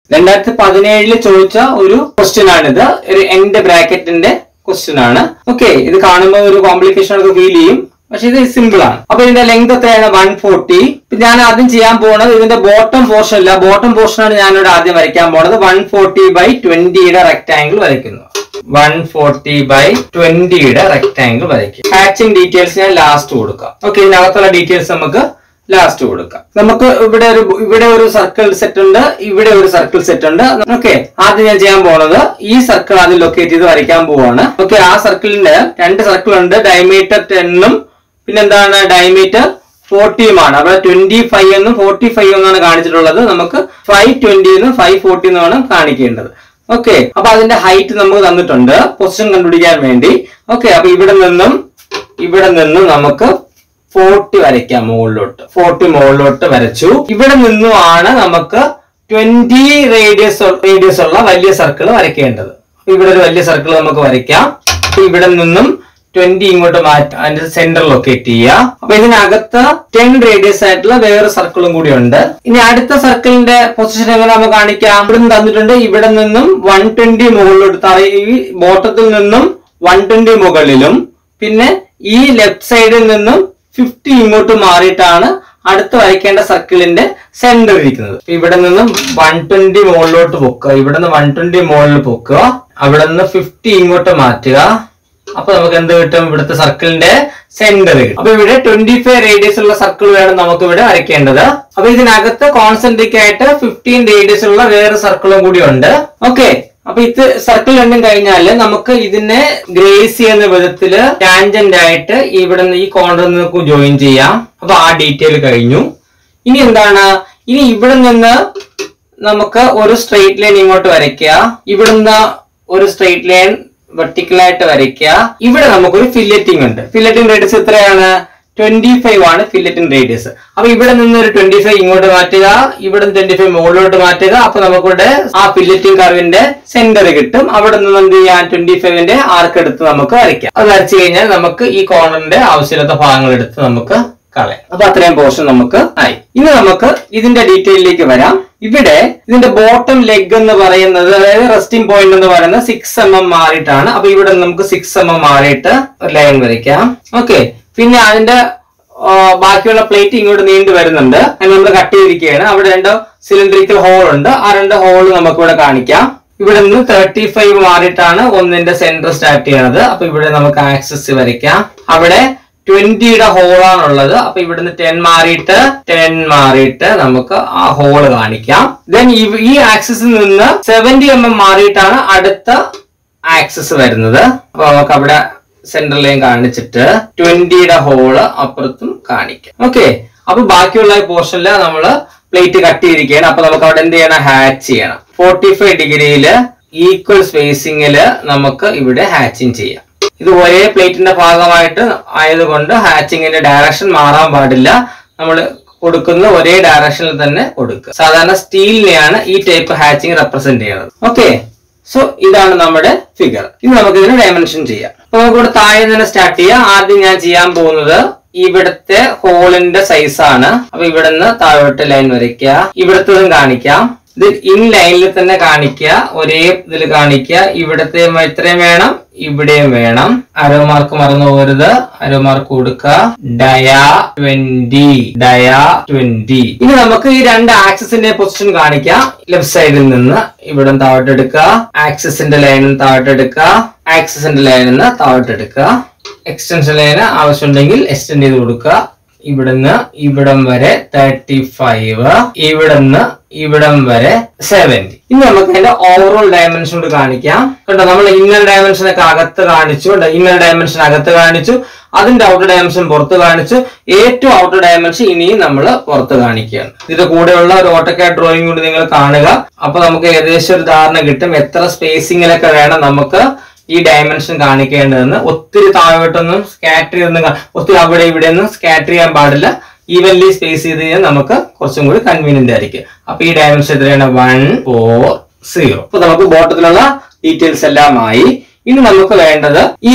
രണ്ടായിരത്തി പതിനേഴില് ചോദിച്ച ഒരു ക്വസ്റ്റ്യൻ ആണിത് ഒരു എൻഡ് ബ്രാക്കറ്റിന്റെ ക്വസ്റ്റ്യൻ ആണ് ഓക്കെ ഇത് കാണുമ്പോൾ ഒരു കോംപ്ലിക്കേഷൻ ഒക്കെ ഫീൽ ചെയ്യും പക്ഷെ ഇത് സിമ്പിൾ ആണ് അപ്പൊ ഇതിന്റെ ലെങ്ത് എത്രയാണ് വൺ ഫോർട്ടി ഞാൻ ആദ്യം ചെയ്യാൻ പോകുന്നത് ഇതിന്റെ ബോട്ടം പോർഷൻ ഇല്ല ബോട്ടം പോർഷൻ ആണ് ഞാനിവിടെ ആദ്യം വരയ്ക്കാൻ പോകുന്നത് വൺ ഫോർട്ടി ബൈ ട്വന്റിയുടെ റെക്ടാംഗിൾ വരയ്ക്കുന്നു വൺ ഫോർട്ടി ബൈ ട്വന്റിയുടെ റെക്ടാംഗിൾ വരയ്ക്കും ഹാച്ചിങ് ഡീറ്റെയിൽസ് ഞാൻ ലാസ്റ്റ് കൊടുക്കാം ഓക്കെ ഇതിനകത്തുള്ള ഡീറ്റെയിൽസ് നമുക്ക് ലാസ്റ്റ് കൊടുക്കാം നമുക്ക് ഇവിടെ ഒരു ഇവിടെ ഒരു സർക്കിൾ സെറ്റ് ഉണ്ട് ഇവിടെ ഒരു സർക്കിൾ സെറ്റ് ഉണ്ട് ഓക്കെ ആദ്യം ഞാൻ ചെയ്യാൻ പോകുന്നത് ഈ സർക്കിൾ ആദ്യം ലൊക്കേറ്റ് ചെയ്ത് വരയ്ക്കാൻ പോവാണ് ഓക്കെ ആ സർക്കിളിന്റെ രണ്ട് സർക്കിൾ ഉണ്ട് ഡയമീറ്റർ ടെന്നും പിന്നെന്താണ് ഡയമീറ്റർ ഫോർട്ടിയുമാണ് അവിടെ ട്വന്റി ഫൈവ് എന്നും ഫോർട്ടി ഫൈവ് എന്നാണ് കാണിച്ചിട്ടുള്ളത് നമുക്ക് ഫൈവ് ട്വന്റി എന്നും ഫൈവ് ഫോർട്ടി എന്നുമാണ് കാണിക്കേണ്ടത് ഓക്കെ അപ്പൊ അതിന്റെ ഹൈറ്റ് നമുക്ക് തന്നിട്ടുണ്ട് പൊസിഷൻ കണ്ടുപിടിക്കാൻ വേണ്ടി ഓക്കെ അപ്പൊ ഇവിടെ നിന്നും ഇവിടെ നിന്നും നമുക്ക് ഫോർട്ടി വരയ്ക്കാം മുകളിലോട്ട് ഫോർട്ടി മുകളിലോട്ട് വരച്ചു ഇവിടെ നിന്നുമാണ് നമുക്ക് ട്വന്റി റേഡിയസ് റേഡിയസ് ഉള്ള വലിയ സർക്കിൾ വരയ്ക്കേണ്ടത് അപ്പൊ ഇവിടെ ഒരു വലിയ സർക്കിൾ നമുക്ക് വരയ്ക്കാം അപ്പൊ ഇവിടെ നിന്നും ട്വന്റി ഇങ്ങോട്ട് മാറ്റാം അതിന്റെ സെന്റർ ലൊക്കേറ്റ് ചെയ്യുക അപ്പൊ ഇതിനകത്ത് ടെൻ റേഡിയസ് ആയിട്ടുള്ള വേറെ സർക്കിളും കൂടി ഉണ്ട് ഇനി അടുത്ത സർക്കിളിന്റെ പൊസിഷൻ എങ്ങനെ നമുക്ക് കാണിക്കാം ഇവിടെ നിന്ന് തന്നിട്ടുണ്ട് ഇവിടെ നിന്നും വൺ ട്വന്റി മുകളിലോട്ട് തറ ഈ ബോട്ടത്തിൽ നിന്നും വൺ ട്വന്റി മുകളിലും പിന്നെ ഈ ലെഫ്റ്റ് സൈഡിൽ നിന്നും ഫിഫ്റ്റി ഇങ്ങോട്ട് മാറിയിട്ടാണ് അടുത്ത് വരയ്ക്കേണ്ട സർക്കിളിന്റെ സെന്റർ ഇരിക്കുന്നത് അപ്പൊ ഇവിടെ നിന്നും വൺ ട്വന്റി മുകളിലോട്ട് പൊക്കുക ഇവിടെ നിന്ന് വൺ ട്വന്റി മുകളിൽ പൊക്കുക അവിടെ നിന്ന് ഫിഫ്റ്റി ഇങ്ങോട്ട് മാറ്റുക അപ്പൊ നമുക്ക് എന്ത് കിട്ടും ഇവിടുത്തെ സർക്കിളിന്റെ സെന്റർ അപ്പൊ ഇവിടെ ട്വന്റി ഫൈവ് റേഡിയസ് ഉള്ള സർക്കിൾ വേണം നമുക്ക് ഇവിടെ വരയ്ക്കേണ്ടത് അപ്പൊ ഇതിനകത്ത് കോൺസെൻട്രിക് ആയിട്ട് ഫിഫ്റ്റീൻ റേഡിയസ് ഉള്ള വേറെ സർക്കിളും കൂടി ഉണ്ട് ഓക്കെ അപ്പൊ ഇത് സർക്കിൾ രണ്ടും കഴിഞ്ഞാല് നമുക്ക് ഇതിനെ ഗ്രേസ് ചെയ്യുന്ന വിധത്തില് ടാൻജന്റ് ആയിട്ട് ഇവിടെ നിന്ന് ഈ കോർണറിൽ നിന്ന് ജോയിൻ ചെയ്യാം അപ്പൊ ആ ഡീറ്റെയിൽ കഴിഞ്ഞു ഇനി എന്താണ് ഇനി ഇവിടെ നിന്ന് നമുക്ക് ഒരു സ്ട്രെയിറ്റ് ലൈൻ ഇങ്ങോട്ട് വരയ്ക്കുക ഇവിടുന്ന് ഒരു സ്ട്രെയിറ്റ് ലൈൻ വെർട്ടിക്കൽ ആയിട്ട് വരയ്ക്കുക ഇവിടെ നമുക്കൊരു ഫില്ലറ്റിംഗ് ഉണ്ട് ഫില്ലറ്റിംഗ് റേഡിയസ് എത്രയാണ് ട്വന്റി ഫൈവ് ആണ് ഫില്ലറ്റിംഗ് റേഡിയസ് അപ്പൊ ഇവിടെ നിന്ന് ഒരു ട്വന്റി ഫൈവ് ഇങ്ങോട്ട് മാറ്റുക ഇവിടെ നിന്ന് ട്വന്റി ഫൈവ് മുകളിലോട്ട് മാറ്റുക അപ്പൊ നമുക്കിവിടെ ആ ഫില്ലറ്റിംഗ് കർവിന്റെ സെന്റർ കിട്ടും അവിടെ നിന്ന് എന്ത് ചെയ്യാൻ ട്വന്റി ഫൈവിന്റെ ആർക്ക് എടുത്ത് നമുക്ക് വരയ്ക്കാം അത് വരച്ചു കഴിഞ്ഞാൽ നമുക്ക് ഈ കോർണറിന്റെ ആവശ്യമില്ലാത്ത ഭാഗങ്ങൾ എടുത്ത് നമുക്ക് കളയാം അപ്പൊ അത്രയും പോർഷൻ നമുക്ക് ആയി ഇനി നമുക്ക് ഇതിന്റെ ഡീറ്റെയിലേക്ക് വരാം ഇവിടെ ഇതിന്റെ ബോട്ടം ലെഗ് എന്ന് പറയുന്നത് അതായത് റെസ്റ്റിംഗ് പോയിന്റ് എന്ന് പറയുന്നത് സിക്സ് എം എം മാറിയിട്ടാണ് അപ്പൊ ഇവിടെ നമുക്ക് സിക്സ് എം എം മാറിയിട്ട് ഒരു ലൈൻ വരയ്ക്കാം ഓക്കെ പിന്നെ അതിന്റെ ആ, ബാക്കിയുള്ള പ്ലേറ്റ് ഇങ്ങോട്ട് നീണ്ടു വരുന്നുണ്ട് അത് നമ്മൾ കട്ട് ചെയ്തിരിക്കുകയാണ് അവിടെ രണ്ട് സിലിണ്ടറിക്കൽ ഹോൾ ഉണ്ട് ആ രണ്ട് ഹോൾ നമുക്ക് ഇവിടെ കാണിക്കാം ഇവിടെ നിന്ന് തേർട്ടി ഫൈവ് മാറിയിട്ടാണ് ഒന്നിന്റെ സെന്റർ സ്റ്റാർട്ട് ചെയ്യണത് അപ്പൊ ഇവിടെ നമുക്ക് ആക്സസ് വരയ്ക്കാം അവിടെ ട്വന്റിയുടെ ഹോളാണുള്ളത് അപ്പൊ ഇവിടുന്ന് ടെൻ മാറിയിട്ട് ടെൻ മാറിയിട്ട് നമുക്ക് ആ ഹോള് കാണിക്കാം ദെൻ ഈ ആക്സിസിൽ നിന്ന് സെവന്റി എം എം മാറിയിട്ടാണ് അടുത്ത ആക്സസ് വരുന്നത് അപ്പൊ നമുക്ക് അവിടെ സെന്റർ ലൈൻ കാണിച്ചിട്ട് ട്വന്റിയുടെ ഹോള് അപ്പുറത്തും കാണിക്കാം ഓക്കെ അപ്പൊ ബാക്കിയുള്ള പോർഷനിൽ നമ്മള് പ്ലേറ്റ് കട്ട് ചെയ്തിരിക്കുകയാണ് അപ്പൊ നമുക്ക് അവിടെ എന്ത് ചെയ്യണം ഹാച്ച് ചെയ്യണം ഫോർട്ടി ഫൈവ് ഡിഗ്രിയില് ഈക്വൽ സ്പേസിങ്ങില് നമുക്ക് ഇവിടെ ഹാച്ചിങ് ചെയ്യാം ഇത് ഒരേ പ്ലേറ്റിന്റെ ഭാഗമായിട്ട് ആയതുകൊണ്ട് ഹാച്ചിങ്ങിന്റെ ഡയറക്ഷൻ മാറാൻ പാടില്ല നമ്മൾ കൊടുക്കുന്ന ഒരേ ഡയറക്ഷനിൽ തന്നെ കൊടുക്കുക സാധാരണ സ്റ്റീലിനെയാണ് ഈ ടൈപ്പ് ഹാച്ചിങ് റെപ്രസെന്റ് ചെയ്യുന്നത് ഓക്കെ സോ ഇതാണ് നമ്മുടെ ഫിഗർ ഇനി നമുക്ക് ഇതിന് ഡയമെൻഷൻ ചെയ്യാം അപ്പൊ നമുക്ക് ഇവിടെ താഴെ തന്നെ സ്റ്റാർട്ട് ചെയ്യാം ആദ്യം ഞാൻ ചെയ്യാൻ പോകുന്നത് ഇവിടുത്തെ ഹോളിന്റെ സൈസ് ആണ് അപ്പൊ ഇവിടുന്ന് താഴോട്ട് ലൈൻ വരയ്ക്കുക ഇവിടുത്തതും കാണിക്കാം ഇത് ഇൻ ലൈനിൽ തന്നെ കാണിക്കുക ഒരേ ഇതിൽ കാണിക്കുക ഇവിടത്തെ ഇത്രയും വേണം ഇവിടെയും വേണം അരോ മാർക്ക് മറന്നു പോകരുത് അരോ മാർക്ക് കൊടുക്കുക ഡയാ ട്വന്റി ഡയാ ട്വന്റി ഇനി നമുക്ക് ഈ രണ്ട് ആക്സിസിന്റെ പൊസിഷൻ കാണിക്കാം ലെഫ്റ്റ് സൈഡിൽ നിന്ന് ഇവിടെ താഴോട്ട് എടുക്കുക ആക്സിസിന്റെ ലൈനിൽ താഴോട്ട് എടുക്കുക ആക്സിസിന്റെ ലൈനിൽ നിന്ന് താഴോട്ട് എടുക്കുക എക്സ്റ്റൻഷൻ ലൈന് ആവശ്യമുണ്ടെങ്കിൽ എക്സ്റ്റെൻഡ് ചെയ്ത് കൊടുക്കുക ഇവിടുന്ന് ഇവിടം വരെ തേർട്ടി ഫൈവ് ഇവിടുന്ന് ഇവിടം വരെ സെവന്റി ഇനി നമുക്ക് അതിന്റെ ഓവറോൾ ഡയമെൻഷൻ കൂടി കാണിക്കാം കണ്ടോ നമ്മൾ ഇന്നർ ഡയമെൻഷൻ ഒക്കെ അകത്ത് കാണിച്ചു ഇന്നർ ഡയമെൻഷൻ അകത്ത് കാണിച്ചു അതിന്റെ ഔട്ടർ ഡയമെൻഷൻ പുറത്ത് കാണിച്ചു ഏറ്റവും ഔട്ടർ ഡയമെൻഷൻ ഇനിയും നമ്മൾ പുറത്ത് കാണിക്കുകയാണ് ഇതിന്റെ കൂടെയുള്ള ഒരു ഓട്ടോക്കാഡ് ഡ്രോയിങ് കൂടി നിങ്ങൾ കാണുക അപ്പൊ നമുക്ക് ഏകദേശം ഒരു ധാരണ കിട്ടും എത്ര സ്പേസിങ്ങിലൊക്കെ വേണം നമുക്ക് ഈ ഡയമെൻഷൻ കാണിക്കേണ്ടതെന്ന് ഒത്തിരി താഴോട്ടൊന്നും സ്കാറ്റർ ചെയ്തൊന്നും കാ- ഒത്തിരി അവിടെ ഇവിടെ ഒന്നും സ്കാറ്റർ ചെയ്യാൻ പാടില്ല ഈവൻലി സ്പേസ് ചെയ്ത് കഴിഞ്ഞാൽ നമുക്ക് കുറച്ചും കൂടി കൺവീനിയന്റ് ആയിരിക്കും അപ്പൊ ഈ ഡയമെൻഷൻ എത്രയാണ് വൺ ഫോർ സീറോ അപ്പൊ നമുക്ക് ബോട്ടത്തിലുള്ള ഡീറ്റെയിൽസ് എല്ലാം ആയി ഇനി നമുക്ക് വേണ്ടത് ഈ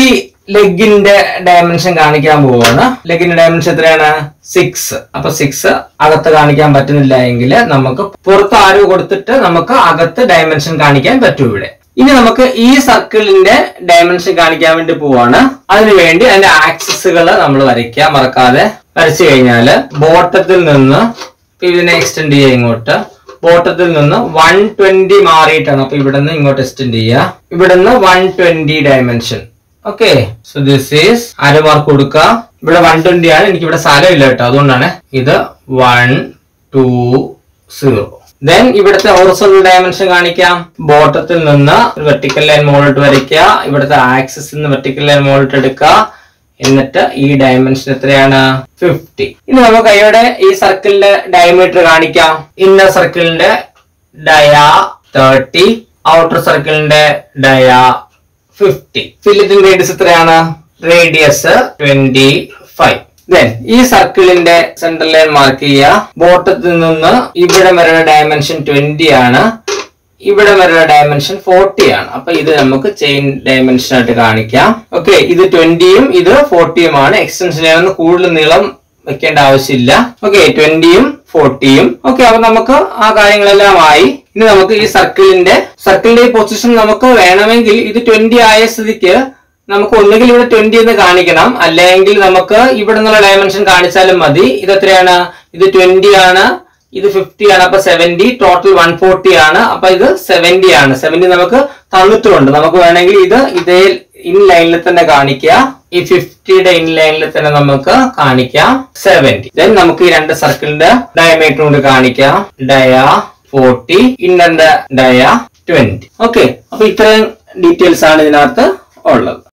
ലെഗിന്റെ ഡയമെൻഷൻ കാണിക്കാൻ പോവാണ് ലെഗിന്റെ ഡയമെൻഷൻ എത്രയാണ് സിക്സ് അപ്പൊ സിക്സ് അകത്ത് കാണിക്കാൻ പറ്റുന്നില്ല എങ്കിൽ നമുക്ക് പുറത്ത് ആരോ കൊടുത്തിട്ട് നമുക്ക് അകത്ത് ഡയമെൻഷൻ കാണിക്കാൻ പറ്റും ഇവിടെ ഇനി നമുക്ക് ഈ സർക്കിളിന്റെ ഡയമെൻഷൻ കാണിക്കാൻ വേണ്ടി പോവാണ് അതിനുവേണ്ടി അതിന്റെ ആക്സസുകൾ നമ്മൾ വരയ്ക്കുക മറക്കാതെ വരച്ചു കഴിഞ്ഞാല് ബോട്ടത്തിൽ നിന്ന് ഇപ്പൊ ഇതിനെ എക്സ്റ്റെൻഡ് ചെയ്യുക ഇങ്ങോട്ട് ബോട്ടത്തിൽ നിന്ന് വൺ ട്വന്റി മാറിയിട്ടാണ് അപ്പൊ ഇവിടെ നിന്ന് ഇങ്ങോട്ട് എക്സ്റ്റെൻഡ് ചെയ്യുക ഇവിടെ നിന്ന് one twenty dimension okay so this is അര മാർക്ക് കൊടുക്കുക ഇവിടെ വൺ ട്വന്റി ആണ് എനിക്ക് ഇവിടെ സ്ഥലമില്ല കേട്ടോ അതുകൊണ്ടാണ് ഇത് വൺ ടു സീറോ ദെൻ ഇവിടുത്തെ ഹോറിസോണ്ടൽ ഡയമെൻഷൻ കാണിക്കാം ബോട്ടത്തിൽ നിന്ന് വെർട്ടിക്കൽ ലൈൻ മുകളിലോട്ട് വരയ്ക്കുക ഇവിടുത്തെ ആക്സിസ് നിന്ന് വെർട്ടിക്കൽ ലൈൻ മുകളിലോട്ട് എടുക്കുക എന്നിട്ട് ഈ ഡയമെൻഷൻ എത്രയാണ് ഫിഫ്റ്റി ഇനി നമുക്ക് അയ്യോടെ ഈ സർക്കിളിന്റെ ഡയമീറ്റർ കാണിക്കാം ഇന്നർ സർക്കിളിന്റെ ഡയാ തേർട്ടി ഔട്ടർ സർക്കിളിന്റെ ഡയാ ഫിഫ്റ്റി ഫില്ലറ്റിൻ റേഡിയസ് എത്രയാണ് റേഡിയസ് ട്വന്റി ഫൈവ് ദെൻ ഈ സർക്കിളിന്റെ സെൻട്രൽ ലൈൻ മാർക്ക് ചെയ്യുക ബോട്ടത്തിൽ നിന്ന് ഇവിടെ വരെയുള്ള ഡയമെൻഷൻ ട്വന്റി ആണ് ഇവിടെ വരെയുള്ള ഡയമെൻഷൻ ഫോർട്ടി ആണ് അപ്പൊ ഇത് നമുക്ക് ചെയിൻ ഡയമെൻഷൻ ആയിട്ട് കാണിക്കാം ഓക്കെ ഇത് ട്വന്റിയും ഇത് ഫോർട്ടിയും ആണ് എക്സ്റ്റൻഷൻ ഒന്ന് കൂടുതൽ നീളം വെക്കേണ്ട ആവശ്യമില്ല ഓക്കെ ട്വന്റിയും ഫോർട്ടിയും ഓക്കെ അപ്പൊ നമുക്ക് ആ കാര്യങ്ങളെല്ലാം ആയി ഇനി നമുക്ക് ഈ സർക്കിളിന്റെ സർക്കിളിന്റെ ഈ പൊസിഷൻ നമുക്ക് വേണമെങ്കിൽ ഇത് ട്വന്റി ആയ സ്ഥിതിക്ക് നമുക്ക് ഒന്നുകിൽ ഇവിടെ ട്വന്റി എന്ന് കാണിക്കണം അല്ലെങ്കിൽ നമുക്ക് ഇവിടെ നിന്നുള്ള ഡയമെൻഷൻ കാണിച്ചാലും മതി ഇത് എത്രയാണ് ഇത് ട്വന്റി ആണ് ഇത് ഫിഫ്റ്റി ആണ് അപ്പൊ സെവന്റി ടോട്ടൽ വൺ ഫോർട്ടി ആണ് അപ്പൊ ഇത് സെവന്റി ആണ് സെവന്റി നമുക്ക് തന്നിട്ടുമുണ്ട് നമുക്ക് വേണമെങ്കിൽ ഇത് ഇതേ ഇൻ ലൈനിൽ തന്നെ കാണിക്കുക ഈ ഫിഫ്റ്റിയുടെ ഇൻ ലൈനിൽ തന്നെ നമുക്ക് കാണിക്കാം സെവന്റി ദെൻ നമുക്ക് ഈ രണ്ട് സർക്കിളിന്റെ ഡയമീറ്റർ കൊണ്ട് കാണിക്കാം ഡയ ഫോർട്ടി ഇന്നറിന്റെ ഡയ ട്വന്റി ഓക്കെ അപ്പൊ ഇത്രയും ഡീറ്റെയിൽസ് ആണ് ഇതിനകത്ത് ഉള്ളത്